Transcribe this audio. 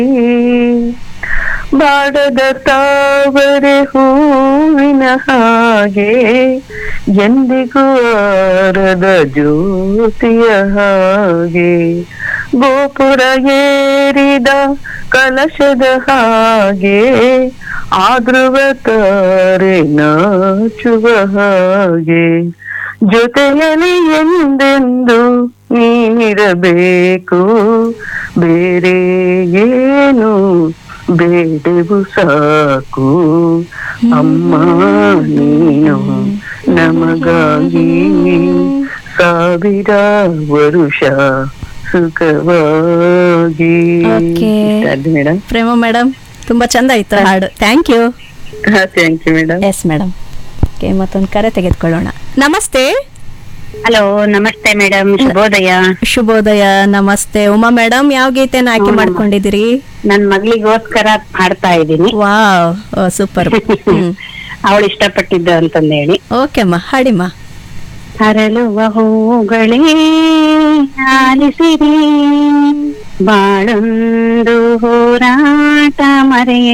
ಬಾಡದ ತಾವರೆ ಹೂವಿನ ಹಾಗೆ ಎಂದಿಗೂ ಆರದ ಜ್ಯೋತಿಯ ಹಾಗೆ ಗೋಪುರ ಏರಿದ ಕಲಶದ ಹಾಗೆ ಆದ್ರುವ ತಾರೆ ನಾಚುವ ಹಾಗೆ ಜೊತೆಯಲ್ಲಿ ಎಂದೆಂದು ನೀನಿರಬೇಕು ಬೇರೆ ಏನು ಬೇಡವು ಸಾಕು ಅಮ್ಮ ನೀನು ನಮಗಾಗಿ ಸಾವಿರ ವರುಷ ಸುಖವಾಗಿ Okay. ಮೇಡಮ್ ಪ್ರೇಮ ಮೇಡಮ್ ತುಂಬಾ ಚಂದ ಇತ್ತು ಹಾಡು thank you thank you madam yes madam okay ಮತ್ತೊಂದು ಕರೆ ತೆಗೆದುಕೊಳ್ಳೋಣ ನಮಸ್ತೆ ಹಲೋ ನಮಸ್ತೆ ಮೇಡಮ್ ಶುಭೋದಯ ಶುಭೋದಯ ನಮಸ್ತೆ ಉಮಾ ಮೇಡಮ್ ಯಾವ ಗೀತೆನ ಆಯ್ಕೆ ಹ್ಮ್. ಮಾಡ್ಕೊಂಡಿದ್ದೀರಿ ನನ್ ಮಗಳಿಗೋಸ್ಕರ ಹಾಡ್ತಾ ಇದ್ದೀನಿ ವಾವ್ ಸೂಪರ್ ಅವಳು ಇಷ್ಟಪಟ್ಟಿದ್ದು ಅಂತಂದು ಹೇಳಿ ಓಕೆ ಅಮ್ಮ ಹಾಡಿಮ್ಮ ಅರಳುವ ಹೂಗಳೇ ಆಲಿಸಿರಿ ಬಾಳೊಂದು ಹೋರಾಟ ಮರೆಯ